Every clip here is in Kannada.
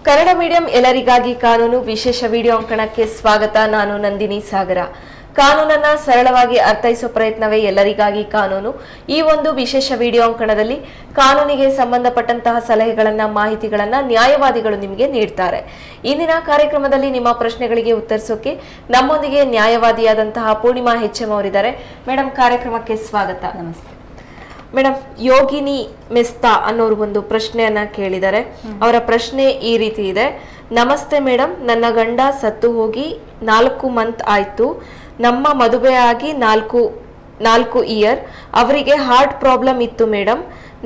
ಕನ್ನಡ ಮೀಡಿಯಂ ಎಲ್ಲರಿಗಾಗಿ ಕಾನೂನು ವಿಶೇಷ ವಿಡಿಯೋ ಅಂಕಣಕ್ಕೆ ಸ್ವಾಗತ ನಾನು ನಂದಿನಿ ಸಾಗರ ಕಾನೂನನ್ನ ಸರಳವಾಗಿ ಅರ್ಥೈಸುವ ಪ್ರಯತ್ನವೇ ಎಲ್ಲರಿಗಾಗಿ ಕಾನೂನು ಈ ಒಂದು ವಿಶೇಷ ವಿಡಿಯೋ ಅಂಕಣದಲ್ಲಿ ಕಾನೂನಿಗೆ ಸಂಬಂಧಪಟ್ಟಂತಹ ಸಲಹೆಗಳನ್ನ ಮಾಹಿತಿಗಳನ್ನ ನ್ಯಾಯವಾದಿಗಳು ನಿಮಗೆ ನೀಡ್ತಾರೆ ಇಂದಿನ ಕಾರ್ಯಕ್ರಮದಲ್ಲಿ ನಿಮ್ಮ ಪ್ರಶ್ನೆಗಳಿಗೆ ಉತ್ತರಿಸೋಕೆ ನಮ್ಮೊಂದಿಗೆ ನ್ಯಾಯವಾದಿಯಾದಂತಹ ಪೂರ್ಣಿಮಾ ಎಚ್ ಎಂ ಅವರಿದ್ದಾರೆ ಮೇಡಮ್ ಕಾರ್ಯಕ್ರಮಕ್ಕೆ ಸ್ವಾಗತ ನಮಸ್ತೆ ಮೇಡಮ್ ಯೋಗಿನಿ ಮೆಸ್ತಾ ಅನ್ನೋರು ಒಂದು ಪ್ರಶ್ನೆಯನ್ನ ಕೇಳಿದ್ದಾರೆ ಅವರ ಪ್ರಶ್ನೆ ಈ ರೀತಿ ಇದೆ ನಮಸ್ತೆ ಮೇಡಮ್ ನನ್ನ ಗಂಡ ಸತ್ತು ಹೋಗಿ ನಾಲ್ಕು ಮಂತ್ ಆಯ್ತು ನಮ್ಮ ಮದುವೆ ಆಗಿ ನಾಲ್ಕು ನಾಲ್ಕು ಇಯರ್ ಅವರಿಗೆ ಹಾರ್ಟ್ ಪ್ರಾಬ್ಲಮ್ ಇತ್ತು ಮೇಡಮ್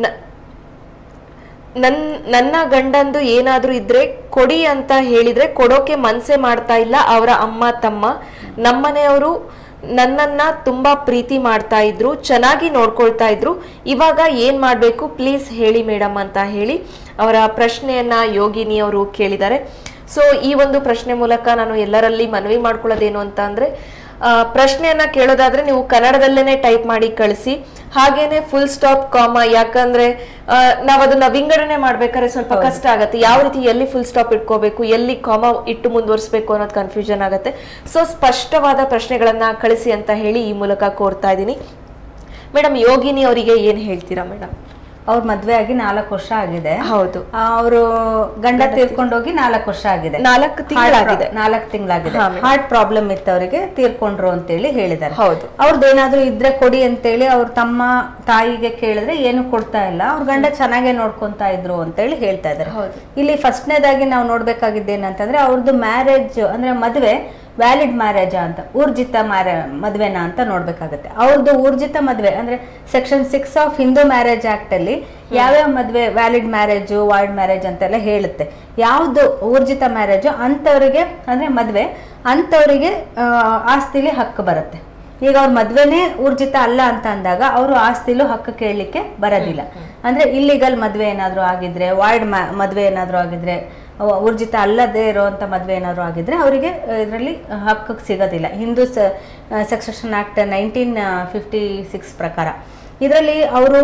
ನನ್ ನನ್ನ ಗಂಡಂದು ಏನಾದ್ರೂ ಇದ್ರೆ ಕೊಡಿ ಅಂತ ಹೇಳಿದ್ರೆ ಕೊಡೋಕೆ ಮನ್ಸೆ ಮಾಡ್ತಾ ಇಲ್ಲ ಅವರ ಅಮ್ಮ ತಮ್ಮ ನಮ್ಮನೆಯವರು ನನ್ನನ್ನ ತುಂಬಾ ಪ್ರೀತಿ ಮಾಡ್ತಾ ಇದ್ರು ಚೆನ್ನಾಗಿ ನೋಡ್ಕೊಳ್ತಾ ಇದ್ರು ಇವಾಗ ಏನ್ ಮಾಡ್ಬೇಕು ಪ್ಲೀಸ್ ಹೇಳಿ ಮೇಡಮ್ ಅಂತ ಹೇಳಿ ಅವರ ಪ್ರಶ್ನೆಯನ್ನ ಯೋಗಿನಿ ಅವರು ಕೇಳಿದ್ದಾರೆ ಸೊ ಈ ಒಂದು ಪ್ರಶ್ನೆ ಮೂಲಕ ನಾನು ಎಲ್ಲರಲ್ಲಿ ಮನವಿ ಮಾಡ್ಕೊಳ್ಳೋದೇನು ಅಂತ ಅಂದ್ರೆ ಆ, ಪ್ರಶ್ನೆಯನ್ನ ಕೇಳೋದಾದ್ರೆ ನೀವು ಕನ್ನಡದಲ್ಲೇನೆ ಟೈಪ್ ಮಾಡಿ ಕಳಿಸಿ ಹಾಗೇನೆ ಫುಲ್ ಸ್ಟಾಪ್ ಕಾಮ ಯಾಕಂದ್ರೆ ಆ, ನಾವ್ ಅದನ್ನ ವಿಂಗಡಣೆ ಮಾಡ್ಬೇಕಾದ್ರೆ ಸ್ವಲ್ಪ ಕಷ್ಟ ಆಗತ್ತೆ ಯಾವ ರೀತಿ ಎಲ್ಲಿ ಫುಲ್ ಸ್ಟಾಪ್ ಇಟ್ಕೋಬೇಕು ಎಲ್ಲಿ ಕಾಮ ಇಟ್ಟು ಮುಂದುವರಿಸಬೇಕು ಅನ್ನೋದು ಕನ್ಫ್ಯೂಷನ್ ಆಗತ್ತೆ ಸೊ ಸ್ಪಷ್ಟವಾದ ಪ್ರಶ್ನೆಗಳನ್ನ ಕಳಿಸಿ ಅಂತ ಹೇಳಿ ಈ ಮೂಲಕ ಕೋರ್ತಾ ಇದ್ದೀನಿ ಮೇಡಮ್ ಯೋಗಿನಿ ಅವರಿಗೆ ಏನ್ ಹೇಳ್ತೀರಾ ಮೇಡಮ್ ಅವ್ರ ಮದ್ವೆ ಆಗಿ ನಾಲ್ಕು ವರ್ಷ ಆಗಿದೆ ಹೌದು ಅವರು ಗಂಡ ತೀರ್ಕೊಂಡೋಗಿ ನಾಲ್ಕು ವರ್ಷ ಆಗಿದೆ ನಾಲ್ಕು ತಿಂಗಳಾಗಿದೆ ನಾಲ್ಕು ತಿಂಗಳಾಗಿದೆ ಹಾ, madam. ಹಾರ್ಟ್ ಪ್ರಾಬ್ಲಮ್ ಇತ್ತು ಅವರಿಗೆ ತೀರ್ಕೊಂಡ್ರು ಅಂತೇಳಿ ಹೇಳಿದ್ದಾರೆ ಹೌದು ಅವ್ರದ್ದು ಏನಾದ್ರು ಇದ್ರೆ ಕೊಡಿ ಅಂತೇಳಿ ಅವ್ರ ತಮ್ಮ ತಾಯಿಗೆ ಕೇಳಿದ್ರೆ ಏನು ಕೊಡ್ತಾ ಇಲ್ಲ ಅವ್ರ ಗಂಡ ಚೆನ್ನಾಗೇ ನೋಡ್ಕೊಂತಾ ಇದ್ರು ಅಂತೇಳಿ ಹೇಳ್ತಾ ಇದ್ದಾರೆ ಹೌದು ಇಲ್ಲಿ ಫಸ್ಟ್ನೇದಾಗಿ ನಾವು ನೋಡ್ಬೇಕಾಗಿದ್ದೇನಂತಂದ್ರೆ ಅವ್ರದ್ದು ಮ್ಯಾರೇಜ್ ಅಂದ್ರೆ ಮದುವೆ ವ್ಯಾಲಿಡ್ ಮ್ಯಾರೇಜ್ ಅಂತ ಊರ್ಜಿತ ಮ್ಯಾರ ಮದ್ವೆನಾ ಅಂತ ನೋಡ್ಬೇಕಾಗತ್ತೆ ಅವ್ರದ್ದು ಊರ್ಜಿತ ಮದ್ವೆ ಅಂದ್ರೆ section six of Hindu marriage act ಅಲ್ಲಿ ಯಾವ್ಯಾವ ಮದ್ವೆ ವ್ಯಾಲಿಡ್ ಮ್ಯಾರೇಜ್ ವಾರ್ಡ್ ಮ್ಯಾರೇಜ್ ಅಂತೆಲ್ಲ ಹೇಳುತ್ತೆ ಯಾವ್ದು ಊರ್ಜಿತ ಮ್ಯಾರೇಜ್ ಅಂತವರಿಗೆ ಅಂದ್ರೆ ಮದ್ವೆ ಅಂತವರಿಗೆ ಆಸ್ತಿಲಿ ಹಕ್ಕು ಬರುತ್ತೆ ಈಗ ಅವ್ರ ಮದ್ವೆನೇ ಊರ್ಜಿತ ಅಲ್ಲ ಅಂತ ಅಂದಾಗ ಅವರು ಆಸ್ತಿಲೂ ಹಕ್ಕು ಕೇಳಲಿಕ್ಕೆ ಬರೋದಿಲ್ಲ ಅಂದ್ರೆ ಇಲ್ಲಿಗಲ್ ಮದ್ವೆ ಏನಾದ್ರು ಆಗಿದ್ರೆ ವಾರ್ಡ್ ಮದ್ವೆ ಏನಾದ್ರು ಆಗಿದ್ರೆ ಅವ- ಊರ್ಜಿತ ಅಲ್ಲದೆ ಇರುವಂತ ಮದ್ವೆ ಏನಾದ್ರು ಆಗಿದ್ರೆ ಅವರಿಗೆ ಇದರಲ್ಲಿ ಹಕ್ಕು ಸಿಗೋದಿಲ್ಲ Hindu section act nineteen fifty six ಪ್ರಕಾರ ಇದರಲ್ಲಿ ಅವರು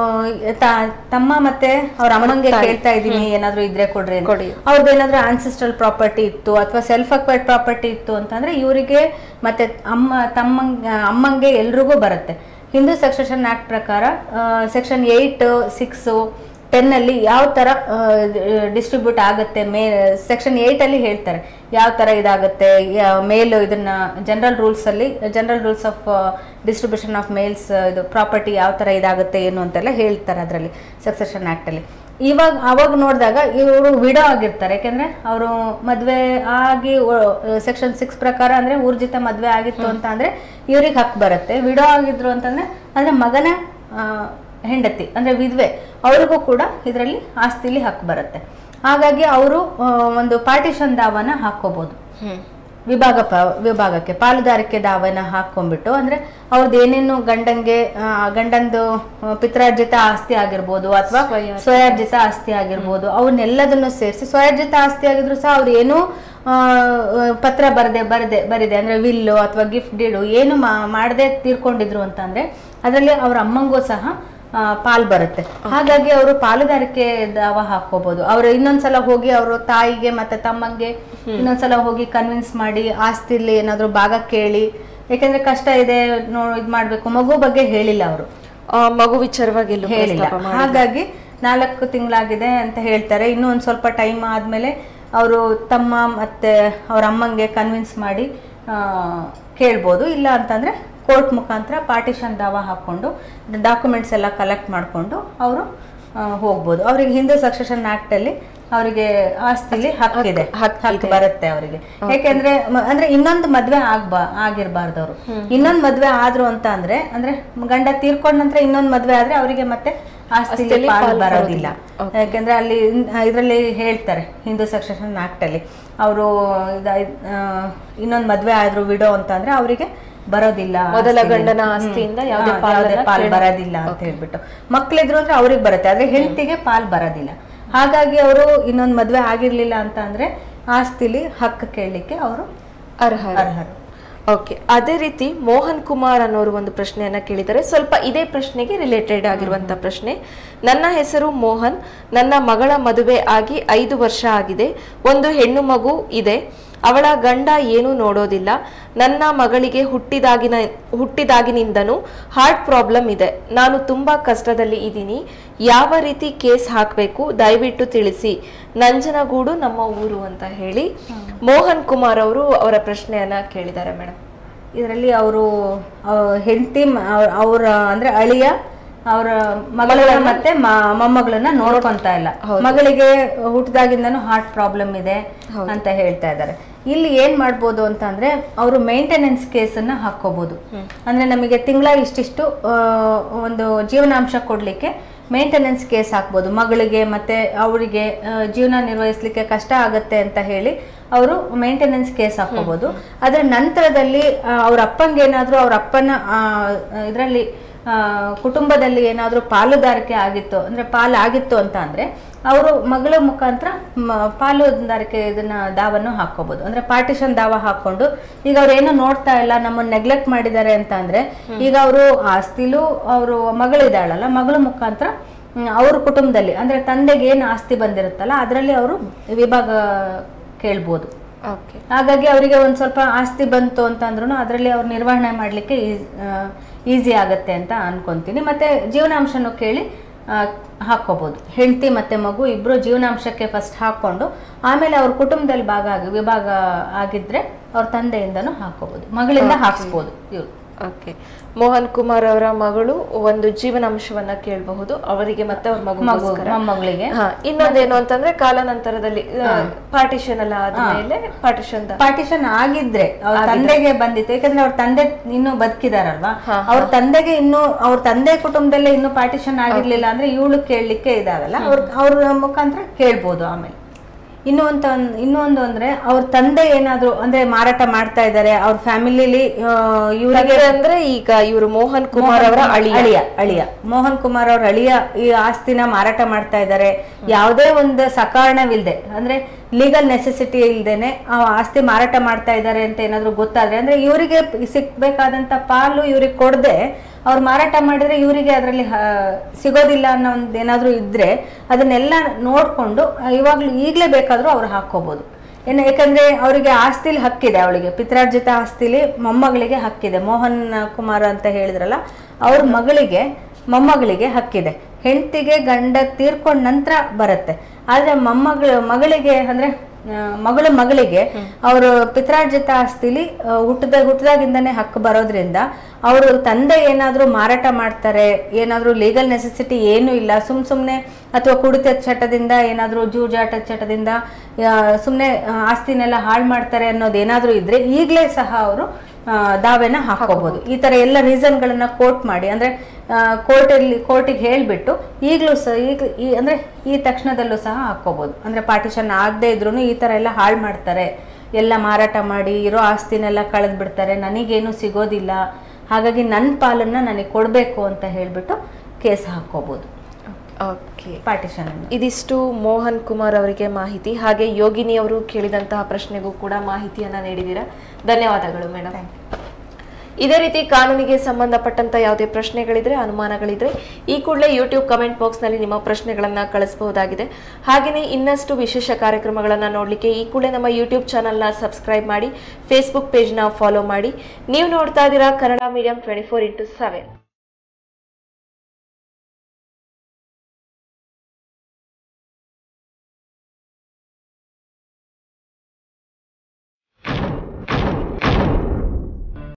ತಮ್ಮ ಮತ್ತೆ ಅವ್ರ ಅಮ್ಮಂಗೆ ಕೇಳ್ತಾ ಇದ್ದೀನಿ ಏನಾದ್ರು ಇದ್ರೆ ಕೊಡ್ರಿ ಅಂತ. ಕೊಡಿ. ಅವ್ರದ್ದು ಏನಾದ್ರು ಆನ್ಸಿಸ್ಟ್ರಲ್ ಪ್ರಾಪರ್ಟಿ ಇತ್ತು ಅಥವಾ ಸೆಲ್ಫ್ ಅಕ್ವೈರ್ಡ್ ಪ್ರಾಪರ್ಟಿ ಇತ್ತು ಅಂತಂದ್ರೆ ಇವರಿಗೆ ಮತ್ತೆ ಅಮ್ಮ ತಮ್ಮಂಗ್ ಅಮ್ಮಂಗೆ ಎಲ್ರಿಗೂ ಬರುತ್ತೆ ಹಿಂದೂ ಸೆಕ್ಷನ್ ಆಕ್ಟ್ ಪ್ರಕಾರ ಸೆಕ್ಷನ್ ಏಯ್ಟ್ ಸಿಕ್ಸು ಟೆನ್ ಅಲ್ಲಿ ಯಾವ ತರ ಡಿಸ್ಟ್ರಿಬ್ಯೂಟ್ ಆಗುತ್ತೆ ಮೇ ಸೆಕ್ಷನ್ ಏಯ್ಟ್ ಅಲ್ಲಿ ಹೇಳ್ತಾರೆ ಯಾವ ತರ ಇದಾಗುತ್ತೆ ಯಾ- ಮೇಲ್ ಇದನ್ನ ಜನರಲ್ ರೂಲ್ಸ್ ಅಲ್ಲಿ general rules of distribution of males ಇದು ಪ್ರಾಪರ್ಟಿ ಯಾವ ತರ ಇದಾಗುತ್ತೆ ಏನು ಅಂತೆಲ್ಲ ಹೇಳ್ತಾರೆ ಅದರಲ್ಲಿ ಸಕ್ಸೆಷನ್ ಆಕ್ಟ್ ಅಲ್ಲಿ ಇವಾಗ ಅವಾಗ ನೋಡಿದಾಗ ಇವರು ವಿಡೋ ಆಗಿರ್ತಾರೆ ಯಾಕೆಂದ್ರೆ ಅವರು ಮದ್ವೆ ಆಗಿ ಸೆಕ್ಷನ್ ಸಿಕ್ಸ್ ಪ್ರಕಾರ ಅಂದ್ರೆ ಊರ್ಜಿತ ಮದ್ವೆ ಆಗಿತ್ತು ಅಂತ ಅಂದ್ರೆ ಇವ್ರಿಗೆ ಹಕ್ಕು ಬರುತ್ತೆ ವಿಡೋ ಆಗಿದ್ರು ಅಂತಂದ್ರೆ ಅಂದ್ರೆ ಮಗನ ಆ, ಹೆಂಡತಿ ಅಂದ್ರೆ ವಿಧವೆ ಅವ್ರಿಗೂ ಕೂಡ ಇದರಲ್ಲಿ ಆಸ್ತಿಲಿ ಹಕ್ಕು ಬರುತ್ತೆ ಹಾಗಾಗಿ ಅವರು ಒಂದು ಪಾರ್ಟಿಷನ್ ದಾವನ ಹಾಕೋಬಹುದು ಹ್ಮ್ ವಿಭಾಗ ಪ ವಿಭಾಗಕ್ಕೆ ಪಾಲುದಾರಿಕೆ ದಾವನ ಹಾಕೊಂಡ್ಬಿಟ್ಟು ಅಂದ್ರೆ ಅವ್ರದ್ದು ಏನೇನು ಗಂಡಂಗೆ ಆ, ಗಂಡಂದು ಆ, ಪಿತ್ರಾರ್ಜಿತ ಆಸ್ತಿ ಆಗಿರ್ಬೋದು ಅಥವಾ ಸ್ವಯಾರ್ಜಿತ. ಸ್ವಯಾರ್ಜಿತ ಆಸ್ತಿ ಆಗಿರ್ಬೋದು ಅವನ್ನೆಲ್ಲದನ್ನು ಸೇರಿಸಿ ಸ್ವಯಾರ್ಜಿತ ಆಸ್ತಿ ಆಗಿದ್ರು ಸಹ ಅವ್ರು ಏನು ಆ, ಪತ್ರ ಬರದೆ ಬರದೆ ಬರಿದೆ ಅಂದ್ರೆ ವಿಲ್ಲು ಅಥವಾ ಗಿಫ್ಟ್ ಡೀಡು ಏನು ಮಾಡದೆ ತೀರ್ಕೊಂಡಿದ್ರು ಅಂತಂದ್ರೆ ಅದರಲ್ಲಿ ಅವ್ರ ಅಮ್ಮಂಗೂ ಸಹ ಆ, ಪಾಲ್ ಬರುತ್ತೆ ಹಾಗಾಗಿ ಅವರು ಪಾಲುದಾರಿಕೆ ದಾವ ಹಾಕೋಬಹುದು ಅವ್ರು ಇನ್ನೊಂದ್ಸಲ ಹೋಗಿ ಅವರು ತಾಯಿಗೆ ಮತ್ತೆ ತಮ್ಮಂಗೆ ಇನ್ನೊಂದ್ಸಲ ಹೋಗಿ ಕನ್ವಿನ್ಸ್ ಮಾಡಿ ಆಸ್ತಿಲಿ ಏನಾದ್ರು ಭಾಗ ಕೇಳಿ ಯಾಕಂದ್ರೆ ಕಷ್ಟ ಇದೆ ನೋ ಇದ್ ಮಾಡ್ಬೇಕು ಮಗು ಬಗ್ಗೆ ಹೇಳಿಲ್ಲ ಅವರು ಆ, ಮಗು ವಿಚಾರವಾಗಿ ಎಲ್ಲೂ ಹೇಳಿಲ್ಲ ಪ್ರಸ್ತಾಪ ಮಾಡಿಲ್ಲ. ಹಾಗಾಗಿ ನಾಲ್ಕು ತಿಂಗಳಾಗಿದೆ ಅಂತ ಹೇಳ್ತಾರೆ ಇನ್ನೂ ಒಂದು ಸ್ವಲ್ಪ ಟೈಮ್ ಆದ್ಮೇಲೆ ಅವರು ತಮ್ಮ ಮತ್ತೆ ಅವ್ರ ಅಮ್ಮಂಗೆ ಕನ್ವಿನ್ಸ್ ಮಾಡಿ ಆ, ಕೇಳ್ಬೋದು ಇಲ್ಲ ಅಂತಂದ್ರೆ ಕೋರ್ಟ್ ಮುಖಾಂತರ ಪಾರ್ಟಿಷನ್ ದಾವ ಹಾಕೊಂಡು ಡಾಕ್ಯುಮೆಂಟ್ಸ್ ಎಲ್ಲ ಕಲೆಕ್ಟ್ ಮಾಡಿಕೊಂಡು ಅವರು ಹೋಗ್ಬೋದು ಅವ್ರಿಗೆ ಹಿಂದೂ ಸಕ್ಸೆಷನ್ ಆಕ್ಟ್ ಅಲ್ಲಿ ಅವರಿಗೆ ಆಸ್ತಿಲಿ ಹಕ್ಕಿದೆ ಹಕ್ಕು ಹಕ್ಕು ಬರುತ್ತೆ ಅವರಿಗೆ ಯಾಕೆಂದ್ರೆ ಮ- ಅಂದ್ರೆ ಇನ್ನೊಂದು ಮದ್ವೆ ಆಗ್ಬಾ ಆಗಿರ್ಬಾರ್ದು ಅವರು ಇನ್ನೊಂದ್ ಮದ್ವೆ ಆದ್ರು ಅಂತ ಅಂದ್ರೆ ಅಂದ್ರೆ ಗಂಡ ತೀರ್ಕೊಂಡ ನಂತರ ಇನ್ನೊಂದ್ ಮದ್ವೆ ಆದ್ರೆ ಅವರಿಗೆ ಮತ್ತೆ ಆಸ್ತಿಲಿ ಆಸ್ತಿಲಿ ಪಾಲು ಪಾಲು ಬರೋದಿಲ್ಲ ಬರೋದಿಲ್ಲ. ಯಾಕೆಂದ್ರೆ ಅಲ್ಲಿ ಇದರಲ್ಲಿ ಹೇಳ್ತಾರೆ ಹಿಂದೂ ಸೆಕ್ಷನ್ ಆಕ್ಟ್ ಅಲ್ಲಿ ಅವರು ಇನ್ನೊಂದ್ ಮದ್ವೆ ಆದ್ರು ವಿಡೋ ಅಂತ ಅಂದ್ರೆ ಅವರಿಗೆ ಬರೋದಿಲ್ಲ ಮೊದಲ ಆಸ್ತಿಲಿ. ಗಂಡನ ಹ್ಮ್. ಆಸ್ತಿಯಿಂದ ಹಾ, ಯಾವುದೇ ಯಾವುದೇ ಪಾಲನ್ನ ಪಾಲ್ ಕೇಳ- ಬರೋದಿಲ್ಲ ಅಂತ ಹೇಳ್ಬಿಟ್ಟು ಮಕ್ಳಿದ್ರು ಅಂದ್ರೆ ಅವ್ರಿಗೆ ಬರುತ್ತೆ ಆದ್ರೆ ಹೆಂಡತಿಗೆ ಪಾಲ್ ಬರೋದಿಲ್ಲ ಹಾಗಾಗಿ ಅವರು ಇನ್ನೊಂದ್ ಮದ್ವೆ ಆಗಿರ್ಲಿಲ್ಲ ಅಂತ ಅಂದ್ರೆ ಆಸ್ತಿಲಿ ಹಕ್ಕು ಕೇಳಲಿಕ್ಕೆ ಅವರು ಅರ್ಹ ಅರ್ಹರು ಓಕೆ ಅದೇ ರೀತಿ ಮೋಹನ್ ಕುಮಾರ್ ಅನ್ನೋರು ಒಂದು ಪ್ರಶ್ನೆಯನ್ನ ಕೇಳಿದ್ದಾರೆ ಸ್ವಲ್ಪ ಇದೇ ಪ್ರಶ್ನೆಗೆ ರಿಲೇಟೆಡ್ ಆಗಿರುವಂತ ಪ್ರಶ್ನೆ ನನ್ನ ಹೆಸರು ಮೋಹನ್ ನನ್ನ ಮಗಳ ಮದುವೆ ಆಗಿ ಐದು ವರ್ಷ ಆಗಿದೆ ಒಂದು ಹೆಣ್ಣು ಮಗು ಇದೆ ಅವಳ ಗಂಡ ಏನೂ ನೋಡೋದಿಲ್ಲ ನನ್ನ ಮಗಳಿಗೆ ಹುಟ್ಟಿದಾಗಿನ ಹುಟ್ಟಿದಾಗಿನಿಂದನೂ ಹಾರ್ಟ್ ಪ್ರಾಬ್ಲಮ್ ಇದೆ ನಾನು ತುಂಬಾ ಕಷ್ಟದಲ್ಲಿ ಇದ್ದೀನಿ ಯಾವ ರೀತಿ ಕೇಸ್ ಹಾಕಬೇಕು ದಯವಿಟ್ಟು ತಿಳಿಸಿ ನಂಜನಗೂಡು ನಮ್ಮ ಊರು ಅಂತ ಹೇಳಿ ಮೋಹನ್ ಕುಮಾರ್ ಅವರು ಅವರ ಪ್ರಶ್ನೆಯನ್ನ ಕೇಳಿದ್ದಾರೆ ಮೇಡಮ್ ಇದರಲ್ಲಿ ಅವರು ಹೆಂಡತಿ ಅವರ ಅಂದ್ರೆ ಅಳಿಯ ಅವರ ಮಗಳನ್ನ ಮತ್ತೆ ಮ- ಮೊಮ್ಮಗಳನ್ನ ನೋಡ್ಕೊಂತ ಇಲ್ಲ ಮಗಳಿಗೆ ಹುಟ್ಟಿದಾಗಿಂದನೂ ಹಾರ್ಟ್ ಪ್ರಾಬ್ಲಮ್ ಇದೆ ಅಂತ ಹೇಳ್ತಾ ಇದ್ದಾರೆ ಇಲ್ಲಿ ಏನ್ ಮಾಡ್ಬೋದು ಅಂತ ಅಂದ್ರೆ ಅವರು ಮೇಂಟೆನೆನ್ಸ್ ಕೇಸನ್ನ ಹಾಕೋಬಹುದು ಅಂದ್ರೆ ನಮಗೆ ತಿಂಗಳ ಇಷ್ಟಿಷ್ಟು ಆ, ಒಂದು ಜೀವನಾಂಶ ಕೊಡ್ಲಿಕ್ಕೆ ಮೇಂಟೆನೆನ್ಸ್ ಕೇಸ್ ಹಾಕ್ಬೋದು ಮಗಳಿಗೆ ಮತ್ತೆ ಅವರಿಗೆ ಜೀವನ ನಿರ್ವಹಿಸ್ಲಿಕ್ಕೆ ಕಷ್ಟ ಆಗತ್ತೆ ಅಂತ ಹೇಳಿ ಅವರು ಮೇಂಟೆನೆನ್ಸ್ ಕೇಸ್ ಹಾಕೋಬಹುದು ಅದ್ರ ನಂತರದಲ್ಲಿ ಆ, ಅವ್ರ ಅಪ್ಪಂಗೆ ಏನಾದ್ರು ಅವ್ರ ಅಪ್ಪನ ಇದರಲ್ಲಿ ಕುಟುಂಬದಲ್ಲಿ ಏನಾದರೂ ಪಾಲುದಾರಿಕೆ ಆಗಿತ್ತು ಅಂದ್ರೆ ಪಾಲು ಆಗಿತ್ತು ಅಂತ ಅಂದ್ರೆ ಅವರು ಮಗಳ ಮುಖಾಂತರ ಮ- ಪಾಲುದಾರಿಕೆ ಇದನ್ನ ದಾವನ್ನು ಹಾಕೋಬಹುದು ಅಂದ್ರೆ ಪಾರ್ಟಿಷನ್ ದಾವ ಹಾಕೊಂಡು ಈಗ ಅವ್ರು ಏನೋ ನೋಡ್ತಾ ಇಲ್ಲ ನಮ್ಮನ್ನ ನೆಗ್ಲೆಕ್ಟ್ ಮಾಡಿದ್ದಾರೆ ಅಂತ ಅಂದ್ರೆ ಈಗ ಅವರು ಆಸ್ತಿಲೂ ಅವರು ಮಗಳಿದ್ದಾಳಲ್ಲ ಮಗಳ ಮುಖಾಂತರ ಹ್ಮ್, ಅವ್ರ ಕುಟುಂಬದಲ್ಲಿ ಅಂದ್ರೆ ತಂದೆಗೆ ಏನು ಆಸ್ತಿ ಬಂದಿರುತ್ತಲ್ಲ ಅದರಲ್ಲಿ ಅವರು ವಿಭಾಗ ಕೇಳ್ಬೋದು ಓಕೆ ಹಾಗಾಗಿ ಅವರಿಗೆ ಒಂದು ಸ್ವಲ್ಪ ಆಸ್ತಿ ಬಂತು ಅಂತ ಅಂದ್ರೂ ಅದರಲ್ಲಿ ಅವ್ರು ನಿರ್ವಹಣೆ ಮಾಡಲಿಕ್ಕೆ ಈಸಿ ಆಗತ್ತೆ ಅಂತ ಅನ್ಕೊಂತೀನಿ ಮತ್ತೆ ಜೀವನಾಂಶನೂ ಕೇಳಿ ಆ, ಹಾಕ್ಕೋಬೋದು ಹೆಂಡತಿ ಮತ್ತೆ ಮಗು ಇಬ್ರು ಜೀವನಾಂಶಕ್ಕೆ ಫಸ್ಟ್ ಹಾಕೊಂಡು ಆಮೇಲೆ ಅವ್ರ ಕುಟುಂಬದಲ್ಲಿ ಭಾಗ ಆಗಿ ವಿಭಾಗ ಆಗಿದ್ರೆ ಅವ್ರ ತಂದೆಯಿಂದನೂ ಹಾಕೋಬಹುದು ಮಗಳಿಂದ ಹಾಕ್ಸ್ಬೋದು ಇವ್ರು ಓಕೆ ಮೋಹನ್ ಕುಮಾರ್ ಅವರ ಮಗಳು ಒಂದು ಜೀವನಾಂಶವನ್ನ ಕೇಳಬಹುದು ಅವರಿಗೆ ಮತ್ತೆ ಅವ್ರ ಮಗು ಮಗು ಮೊಮ್ಮಗಳಿಗೆ ಹಾ ಇನ್ನೊಂದೇನು ಅಂತಂದ್ರೆ ಕಾಲಾನಂತರದಲ್ಲಿ ಪಾರ್ಟಿಷನ್ ಎಲ್ಲ ಆದ್ಮೇಲೆ ಪಾರ್ಟಿಷನ್ ಪಾರ್ಟಿಷನ್ ಆಗಿದ್ರೆ ಅವ್ರ ತಂದೆಗೆ ಬಂದಿತ್ತು ಯಾಕಂದ್ರೆ ಅವ್ರ ತಂದೆ ಇನ್ನೂ ಬದುಕಿದಾರಲ್ವಾ ಅವ್ರ ತಂದೆಗೆ ಇನ್ನು ಅವ್ರ ತಂದೆ ಕುಟುಂಬದಲ್ಲೇ ಇನ್ನು ಪಾರ್ಟಿಷನ್ ಆಗಿರ್ಲಿಲ್ಲ ಅಂದ್ರೆ ಇವಳು ಕೇಳಲಿಕ್ಕೆ ಇದಾವಲ್ಲ ಅವ್ರ ಅವ್ರ ಮುಖಾಂತರ ಕೇಳ್ಬೋದು ಆಮೇಲೆ ಇನ್ನು ಅಂತ ಇನ್ನೂ ಒಂದು ಅಂದ್ರೆ ಅವ್ರ ತಂದೆ ಏನಾದ್ರು ಅಂದ್ರೆ ಮಾರಾಟ ಮಾಡ್ತಾ ಇದ್ದಾರೆ ಅವ್ರ ಫ್ಯಾಮಿಲಿಲಿ ಇವರಿಗೆ ಅಂದ್ರೆ ಈಗ ಇವರು ಮೋಹನ್ ಕುಮಾರ್ ಅವರ ಅಳಿಯ ಅಳಿಯ ಅಳಿಯ ಮೋಹನ್ ಕುಮಾರ್ ಅವ್ರ ಅಳಿಯ ಈ ಆಸ್ತಿನ ಮಾರಾಟ ಮಾಡ್ತಾ ಇದ್ದಾರೆ ಯಾವುದೇ ಒಂದು ಸಕಾರಣವಿಲ್ದೆ ಅಂದ್ರೆ ಲೀಗಲ್ ನೆಸೆಸಿಟಿ ಇಲ್ದೇನೆ ಆ ಆಸ್ತಿ ಮಾರಾಟ ಮಾಡ್ತಾ ಇದ್ದಾರೆ ಅಂತ ಏನಾದ್ರು ಗೊತ್ತಾದ್ರೆ ಅಂದ್ರೆ ಇವರಿಗೆ ಸಿಕ್ಬೇಕಾದಂತ ಪಾಲು ಇವ್ರಿಗೆ ಕೊಡದೆ ಅವ್ರು ಮಾರಾಟ ಮಾಡಿದ್ರೆ ಇವರಿಗೆ ಅದರಲ್ಲಿ ಸಿಗೋದಿಲ್ಲ ಅನ್ನೋ ಒಂದು ಏನಾದ್ರು ಇದ್ರೆ ಅದನ್ನೆಲ್ಲ ನೋಡ್ಕೊಂಡು ಇವಾಗ್ಲೂ ಈಗಲೇ ಬೇಕಾದ್ರೂ ಅವ್ರು ಹಾಕೋಬಹುದು ಏನು ಯಾಕಂದ್ರೆ ಅವರಿಗೆ ಆಸ್ತಿಲಿ ಹಕ್ಕಿದೆ ಅವಳಿಗೆ ಪಿತ್ರಾರ್ಜಿತ ಆಸ್ತಿಲಿ ಮೊಮ್ಮಗಳಿಗೆ ಹಕ್ಕಿದೆ ಮೋಹನ್ ಕುಮಾರ್ ಅಂತ ಹೇಳಿದ್ರಲ್ಲ ಅವ್ರ ಮಗಳಿಗೆ ಮೊಮ್ಮಗಳಿಗೆ ಹಕ್ಕಿದೆ ಹೆಂಡತಿಗೆ ಗಂಡ ತೀರ್ಕೊಂಡ ನಂತರ ಬರುತ್ತೆ ಆದ್ರೆ ಮೊಮ್ಮಗಳು ಮಗಳಿಗೆ ಅಂದ್ರೆ ಆ, ಮಗಳ ಮಗಳಿಗೆ ಅವರು ಪಿತ್ರಾರ್ಜಿತ ಆಸ್ತಿಲಿ ಆ, ಹುಟ್ಟದ ಹುಟ್ಟದಾಗಿಂದನೇ ಹಕ್ಕು ಬರೋದ್ರಿಂದ ಅವರು ತಂದೆ ಏನಾದ್ರೂ ಮಾರಾಟ ಮಾಡ್ತಾರೆ ಏನಾದ್ರೂ ಲೀಗಲ್ ನೆಸೆಸಿಟಿ ಏನೂ ಇಲ್ಲ ಸುಮ್ ಸುಮ್ನೆ ಅಥವಾ ಕುಡಿತ ಚಟದಿಂದ ಏನಾದ್ರೂ ಜೂಜಾಟ ಚಟದಿಂದ ಸುಮ್ಮನೆ ಆಸ್ತಿನೆಲ್ಲ ಹಾಳು ಮಾಡ್ತಾರೆ ಅನ್ನೋದು ಏನಾದ್ರೂ ಇದ್ರೆ ಈಗಲೇ ಸಹ ಅವರು ದಾವೆನ ಹಾಕೋಬಹುದು ಈ ತರ ಎಲ್ಲ ರೀಸನ್ಗಳನ್ನ ಕೋರ್ಟ್ ಮಾಡಿ ಅಂದ್ರೆ ಕೋರ್ಟಲ್ಲಿ ಕೋರ್ಟಿಗೆ ಹೇಳ್ಬಿಟ್ಟು ಈಗಲೂ ಸಹ ಈಗ ಈ ಅಂದ್ರೆ ಈ ತಕ್ಷಣದಲ್ಲೂ ಸಹ ಹಾಕೋಬಹುದು ಅಂದ್ರೆ ಪಾರ್ಟಿಷನ್ ಆಗದೆ ಇದ್ರೂ ಈ ತರ ಎಲ್ಲ ಹಾಳು ಮಾಡ್ತಾರೆ ಎಲ್ಲ ಮಾರಾಟ ಮಾಡಿ ಇರೋ ಆಸ್ತಿನೆಲ್ಲ ಕಳೆದು ಬಿಡ್ತಾರೆ ನನಗೇನು ಸಿಗೋದಿಲ್ಲ ಹಾಗಾಗಿ ನನ್ನ ಪಾಲನ್ನ ನನಗೆ ಕೊಡಬೇಕು ಅಂತ ಹೇಳ್ಬಿಟ್ಟು ಕೇಸ್ ಹಾಕೋಬಹುದು ಓಕೆ ಪಾರ್ಟಿಷನ್ ಇದಿಷ್ಟು ಮೋಹನ್ ಕುಮಾರ್ ಅವರಿಗೆ ಮಾಹಿತಿ ಹಾಗೆ ಯೋಗಿನಿ ಅವರು ಕೇಳಿದಂತಹ ಪ್ರಶ್ನೆಗೂ ಕೂಡ ಮಾಹಿತಿಯನ್ನ ನೀಡಿದ್ದೀರಾ ಧನ್ಯವಾದಗಳು ಮೇಡಮ್ ಇದೇ ರೀತಿ ಕಾನೂನಿಗೆ ಸಂಬಂಧಪಟ್ಟಂತ ಯಾವುದೇ ಪ್ರಶ್ನೆಗಳಿದ್ರೆ ಅನುಮಾನಗಳಿದ್ರೆ ಈ ಕೂಡಲೇ ಯೂಟ್ಯೂಬ್ ಕಮೆಂಟ್ ಬಾಕ್ಸ್ನಲ್ಲಿ ನಿಮ್ಮ ಪ್ರಶ್ನೆಗಳನ್ನ ಕಳಿಸಬಹುದಾಗಿದೆ ಹಾಗೆಯೇ ಇನ್ನಷ್ಟು ವಿಶೇಷ ಕಾರ್ಯಕ್ರಮಗಳನ್ನು ನೋಡಲಿಕ್ಕೆ ಈ ಕೂಡಲೇ ನಮ್ಮ ಯೂಟ್ಯೂಬ್ ಚಾನಲ್ನ ಸಬ್ಸ್ಕ್ರೈಬ್ ಮಾಡಿ ಫೇಸ್ಬುಕ್ ಪೇಜ್ನ ಫಾಲೋ ಮಾಡಿ ನೀವು ನೋಡ್ತಾ ಇದ್ದೀರಾ Kannada medium twenty four into seven